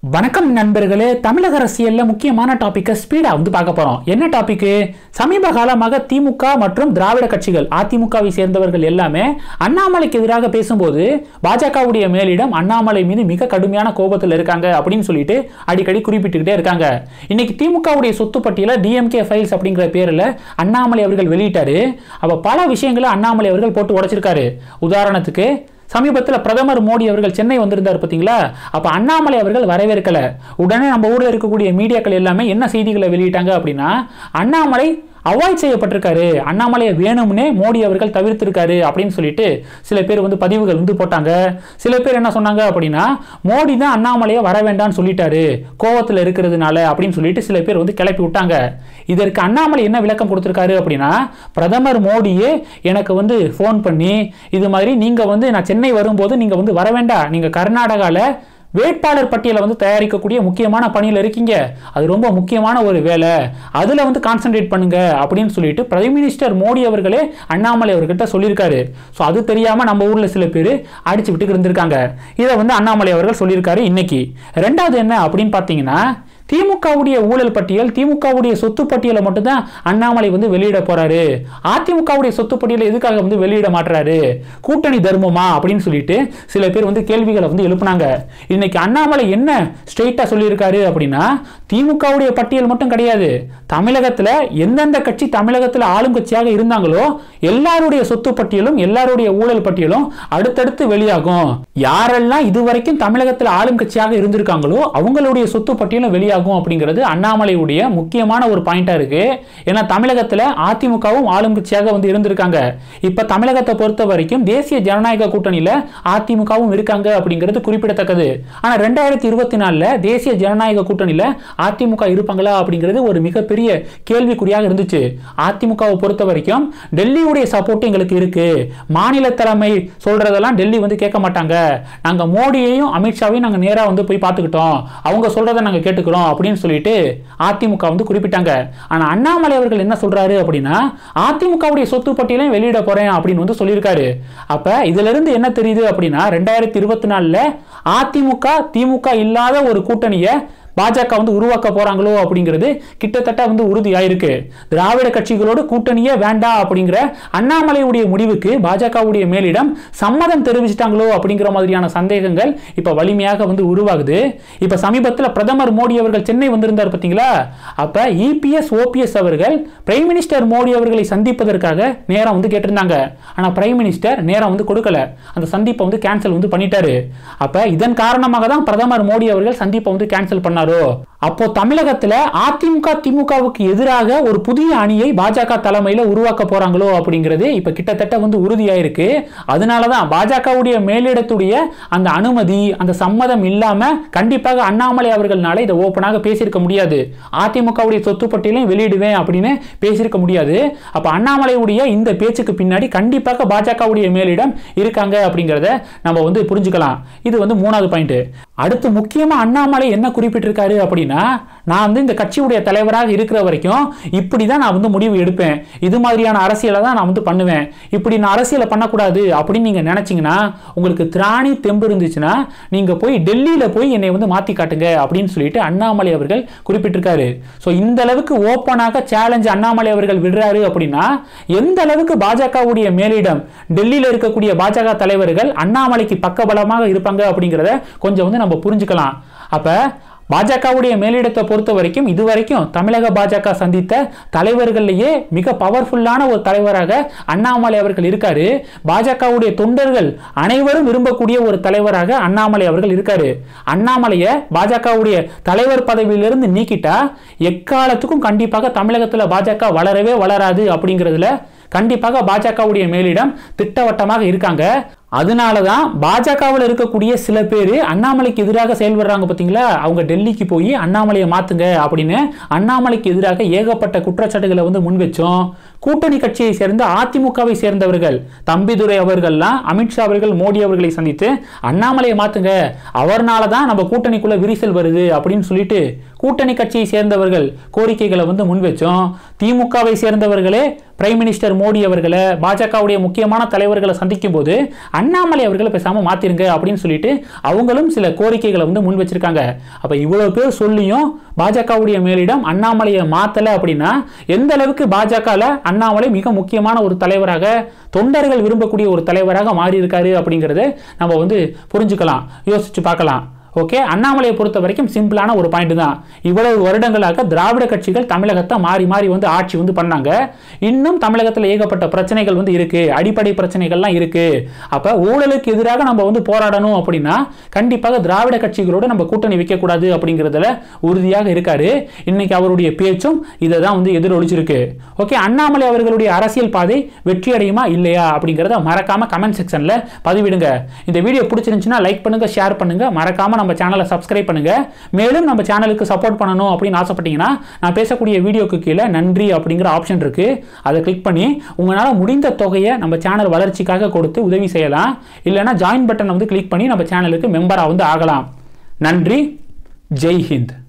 வணக்கம் நண்பர்களே தமிழக அரசியல்ல முக்கியமான டாபிக்கை ஸ்பீடா வந்து பார்க்க போறோம் என்ன டாபிக் சமீப காலமாக திமுக மற்றும் திராவிட கட்சிகள் அதிமுகவை சேர்ந்தவர்கள் எல்லாமே அண்ணாமலைக்கு எதிராக பேசும்போது பாஜகவுடைய மேலிடம் அண்ணாமலை மீது மிக கடுமையான கோபத்தில் இருக்காங்க அப்படின்னு சொல்லிட்டு அடிக்கடி குறிப்பிட்டுக்கிட்டே இருக்காங்க இன்னைக்கு திமுகவுடைய சொத்து பட்டியல டிஎம்கே ஃபைல்ஸ் அப்படிங்கிற பேரில் அண்ணாமலை அவர்கள் வெளியிட்டாரு அப்ப பல விஷயங்களை அண்ணாமலை அவர்கள் போட்டு உடைச்சிருக்காரு உதாரணத்துக்கு சமீபத்தில் பிரதமர் மோடி அவர்கள் சென்னை வந்திருந்தார் பார்த்தீங்களா அப்போ அண்ணாமலை அவர்கள் வரவேற்கல உடனே நம்ம ஊரில் இருக்கக்கூடிய மீடியாக்கள் எல்லாமே என்ன செய்திகளை வெளியிட்டாங்க அப்படின்னா அண்ணாமலை அவாய்ட் செய்யப்பட்டிருக்காரு அண்ணாமலையை வேணும்னே மோடி அவர்கள் தவிர்த்திருக்காரு அப்படின்னு சொல்லிட்டு சில பேர் வந்து பதிவுகள் வந்து போட்டாங்க சில பேர் என்ன சொன்னாங்க அப்படின்னா மோடி தான் அண்ணாமலையை வர வேண்டாம்னு சொல்லிட்டாரு கோவத்தில் இருக்கிறதுனால அப்படின்னு சொல்லிட்டு சில பேர் வந்து கிளப்பி விட்டாங்க இதற்கு அண்ணாமலை என்ன விளக்கம் கொடுத்திருக்காரு அப்படின்னா பிரதமர் மோடியே எனக்கு வந்து ஃபோன் பண்ணி இது மாதிரி நீங்கள் வந்து நான் சென்னை வரும்போது நீங்கள் வந்து வர வேண்டாம் நீங்கள் கர்நாடகாவில் வேட்பாளர் பட்டியலை வந்து தயாரிக்கக்கூடிய முக்கியமான பணியில் இருக்கீங்க அது ரொம்ப முக்கியமான ஒரு வேலை அதில் வந்து கான்சென்ட்ரேட் பண்ணுங்க அப்படின்னு சொல்லிட்டு பிரைம் மினிஸ்டர் மோடி அவர்களே அண்ணாமலை அவர்கிட்ட சொல்லியிருக்காரு ஸோ அது தெரியாமல் நம்ம ஊரில் சில பேர் அடிச்சு விட்டு இருந்திருக்காங்க இதை வந்து அண்ணாமலை அவர்கள் சொல்லியிருக்காரு இன்னைக்கு ரெண்டாவது என்ன அப்படின்னு பார்த்தீங்கன்னா திமுகவுடைய ஊழல் பட்டியல் திமுகவுடைய சொத்து பட்டியலை மட்டும்தான் அண்ணாமலை வந்து வெளியிட போறாரு அதிமுகவுடைய சொத்து பட்டியலை எதுக்காக வந்து வெளியிட மாட்டுறாரு கூட்டணி தர்மமா அப்படின்னு சொல்லிட்டு சில பேர் வந்து கேள்விகளை வந்து எழுப்புனாங்க இன்னைக்கு அண்ணாமலை என்ன ஸ்ட்ரெயிட்டா சொல்லியிருக்காரு அப்படின்னா திமுகவுடைய பட்டியல் மட்டும் கிடையாது தமிழகத்துல எந்தெந்த கட்சி தமிழகத்துல ஆளும் கட்சியாக இருந்தாங்களோ எல்லாருடைய சொத்து பட்டியலும் எல்லாருடைய ஊழல் பட்டியலும் அடுத்தடுத்து வெளியாகும் யாரெல்லாம் இதுவரைக்கும் தமிழகத்தில் ஆளும் கட்சியாக இருந்திருக்காங்களோ அவங்களுடைய சொத்து பட்டியலும் வெளியாகும் அப்படிங்கிறது அண்ணாமலையுடைய முக்கியமான ஒரு பாயிண்டா இருக்கு ஏன்னா தமிழகத்தில் அதிமுகவும் ஆளும் கட்சியாக வந்து இருந்திருக்காங்க இப்ப தமிழகத்தை பொறுத்த வரைக்கும் தேசிய ஜனநாயக கூட்டணியில அதிமுகவும் இருக்காங்க அப்படிங்கிறது குறிப்பிடத்தக்கது ஆனா ரெண்டாயிரத்தி இருபத்தி நாலுல தேசிய ஜனநாயக கூட்டணியில அதிமுக இருப்பாங்களா அப்படிங்கிறது ஒரு மிகப்பெரிய கேள்விக்குறியாக இருந்துச்சு அதிமுகவை பொறுத்த வரைக்கும் டெல்லியுடைய சப்போர்ட் எங்களுக்கு இருக்கு மாநில தலைமை சொல்றதெல்லாம் டெல்லி வந்து கேட்க மாட்டாங்க நாங்க மோடியையும் அமித்ஷாவையும் நாங்க நேரா வந்து போய் பார்த்துக்கிட்டோம் அவங்க சொல்றதை நாங்க கேட்டுக்கிறோம் அப்படின்னு சொல்லிட்டு அதிமுக வந்து குறிப்பிட்டாங்க ஆனா அண்ணாமலை அவர்கள் என்ன சொல்றாரு அப்படின்னா அதிமுகவுடைய சொத்து பட்டியலையும் வெளியிட போறேன் அப்படின்னு வந்து சொல்லியிருக்காரு அப்ப இதுல இருந்து என்ன தெரியுது அப்படின்னா ரெண்டாயிரத்தி இருபத்தி நாலுல அதிமுக திமுக இல்லாத ஒரு கூட்டணியை பாஜக வந்து உருவாக்க போறாங்களோ அப்படிங்கிறது கிட்டத்தட்ட வந்து உறுதியாயிருக்கு திராவிட கட்சிகளோடு கூட்டணியே வேண்டாம் அப்படிங்கிற அண்ணாமலையுடைய முடிவுக்கு பாஜகவுடைய மேலிடம் சம்மதம் தெரிவிச்சிட்டாங்களோ அப்படிங்கிற மாதிரியான சந்தேகங்கள் இப்ப வலிமையாக வந்து உருவாகுது இப்ப சமீபத்தில் பிரதமர் மோடி அவர்கள் சென்னை வந்திருந்தார் பார்த்தீங்களா அப்ப இபிஎஸ் ஓபிஎஸ் அவர்கள் பிரைம் மினிஸ்டர் மோடி அவர்களை சந்திப்பதற்காக நேரம் வந்து கேட்டிருந்தாங்க ஆனா பிரைம் மினிஸ்டர் நேரம் வந்து கொடுக்கல அந்த சந்திப்பை வந்து கேன்சல் வந்து பண்ணிட்டாரு அப்ப இதன் காரணமாக தான் பிரதமர் மோடி அவர்கள் சந்திப்பை வந்து கேன்சல் பண்ணாரோ அப்போ தமிழகத்துல அதிமுக திமுகவுக்கு எதிராக ஒரு புதிய அணியை பாஜக தலைமையில உருவாக்க போறாங்களோ அப்படிங்கிறது இப்ப கிட்டத்தட்ட வந்து உறுதியாயிருக்கு அதனாலதான் பாஜகவுடைய மேலிடத்துடைய அந்த அனுமதி அந்த சம்மதம் இல்லாம கண்டிப்பாக அண்ணாமலை அவர்கள்னால இதை ஓப்பனாக பேசியிருக்க முடியாது அதிமுகவுடைய சொத்து பட்டியலையும் வெளியிடுவேன் அப்படின்னு பேசியிருக்க முடியாது அப்ப அண்ணாமலையுடைய இந்த பேச்சுக்கு பின்னாடி கண்டிப்பாக பாஜகவுடைய மேலிடம் இருக்காங்க அப்படிங்கிறத நம்ம வந்து புரிஞ்சுக்கலாம் இது வந்து மூணாவது பாயிண்ட் அடுத்து முக்கியமா அண்ணாமலை என்ன குறிப்பிட்டிருக்காரு அப்படின்னா நான் வந்து இந்த கட்சியுடைய தலைவராக இருக்கிற வரைக்கும் இப்படி தான் நான் வந்து முடிவு எடுப்பேன் இது மாதிரியான அரசியலை தான் நான் வந்து பண்ணுவேன் இப்படி நான் அரசியலை பண்ணக்கூடாது அப்படின்னு நீங்க நினைச்சீங்கன்னா உங்களுக்கு திராணி தெம்பு இருந்துச்சுன்னா நீங்க போய் டெல்லியில போய் என்னை வந்து மாத்தி காட்டுங்க அப்படின்னு சொல்லிட்டு அண்ணாமலை அவர்கள் குறிப்பிட்டிருக்காரு ஸோ இந்த அளவுக்கு ஓப்பனாக சேலஞ்ச் அண்ணாமலை அவர்கள் விடுறாரு அப்படின்னா எந்த அளவுக்கு பாஜகவுடைய மேலிடம் டெல்லியில் இருக்கக்கூடிய பாஜக தலைவர்கள் அண்ணாமலைக்கு பக்கபலமாக இருப்பாங்க அப்படிங்கிறத கொஞ்சம் வந்து நம்ம புரிஞ்சுக்கலாம் அப்ப பாஜகவுடைய மேலிடத்தை பொறுத்த வரைக்கும் இதுவரைக்கும் தமிழக பாஜக சந்தித்த தலைவர்கள்லேயே மிக பவர்ஃபுல்லான ஒரு தலைவராக அண்ணாமலை அவர்கள் இருக்காரு பாஜகவுடைய தொண்டர்கள் அனைவரும் விரும்பக்கூடிய ஒரு தலைவராக அண்ணாமலை அவர்கள் இருக்காரு அண்ணாமலையை பாஜகவுடைய தலைவர் பதவியிலிருந்து நீக்கிட்டா எக்காலத்துக்கும் கண்டிப்பாக தமிழகத்தில் பாஜக வளரவே வளராது அப்படிங்கிறதுல கண்டிப்பாக பாஜகவுடைய மேலிடம் திட்டவட்டமாக இருக்காங்க அதனால தான் பாஜகவில் இருக்கக்கூடிய சில பேர் அண்ணாமலைக்கு எதிராக செயல்படுறாங்க பார்த்தீங்களா அவங்க டெல்லிக்கு போய் அண்ணாமலையை மாற்றுங்க அப்படின்னு அண்ணாமலைக்கு எதிராக ஏகப்பட்ட குற்றச்சாட்டுகளை வந்து முன் வச்சோம் கூட்டணி கட்சியை சேர்ந்த அதிமுகவை சேர்ந்தவர்கள் தம்பிதுரை அவர்கள்லாம் அமித்ஷா அவர்கள் மோடி அவர்களை சந்தித்து அண்ணாமலையை மாத்துங்க அவர்னால தான் நம்ம கூட்டணிக்குள்ள விரிசல் வருது அப்படின்னு சொல்லிட்டு கூட்டணி கட்சியை சேர்ந்தவர்கள் கோரிக்கைகளை வந்து முன் வச்சோம் திமுகவை சேர்ந்தவர்களே பிரைம் மினிஸ்டர் மோடி அவர்களை பாஜகவுடைய முக்கியமான தலைவர்களை சந்திக்கும் போது அண்ணாமலை அவர்களை பேசாம மாத்திருங்க அப்படின்னு சொல்லிட்டு அவங்களும் சில கோரிக்கைகளை வந்து முன் வச்சிருக்காங்க அப்ப இவ்வளவு பேர் சொல்லியும் பாஜகவுடைய மேலிடம் அண்ணாமலையை மாத்தல அப்படின்னா எந்த அளவுக்கு பாஜகல அண்ணாமலை மிக முக்கியமான ஒரு தலைவராக தொண்டர்கள் விரும்பக்கூடிய ஒரு தலைவராக மாறி இருக்காரு அப்படிங்கறத நம்ம வந்து புரிஞ்சுக்கலாம் யோசிச்சு பார்க்கலாம் ஓகே அண்ணாமலையை பொறுத்த வரைக்கும் சிம்பிளான ஒரு பாயிண்ட் தான் இவ்வளவு வருடங்களாக திராவிட கட்சிகள் தமிழகத்தை மாறி மாறி வந்து ஆட்சி வந்து பண்ணாங்க இன்னும் தமிழகத்தில் ஏகப்பட்ட பிரச்சனைகள் வந்து இருக்கு அடிப்படை பிரச்சனைகள்லாம் இருக்கு அப்ப ஊழலுக்கு எதிராக நம்ம வந்து போராடணும் அப்படின்னா கண்டிப்பாக திராவிட கட்சிகளோட நம்ம கூட்டணி வைக்கக்கூடாது அப்படிங்கிறதுல உறுதியாக இருக்காரு இன்னைக்கு அவருடைய பேச்சும் இதை தான் வந்து எதிரொலிச்சிருக்கு ஓகே அண்ணாமலை அவர்களுடைய அரசியல் பாதை வெற்றி அடையுமா இல்லையா அப்படிங்கிறத மறக்காம கமெண்ட் செக்ஷன்ல பதிவிடுங்க இந்த வீடியோ பிடிச்சிருந்துச்சுன்னா லைக் பண்ணுங்க ஷேர் பண்ணுங்க மறக்காம நம்ம சேனலை சப்ஸ்கிரைப் பண்ணுங்க மேலும் நம்ம சேனலுக்கு சப்போர்ட் பண்ணணும் அப்படின்னு ஆசைப்பட்டீங்கன்னா நான் பேசக்கூடிய வீடியோக்கு கீழே நன்றி அப்படிங்கிற ஆப்ஷன் இருக்கு அதை கிளிக் பண்ணி உங்களால் முடிந்த தொகையை நம்ம சேனல் வளர்ச்சிக்காக கொடுத்து உதவி செய்யலாம் இல்லைன்னா ஜாயின் பட்டனை வந்து கிளிக் பண்ணி நம்ம சேனலுக்கு மெம்பராக வந்து ஆகலாம் நன்றி ஜெய் ஹிந்த்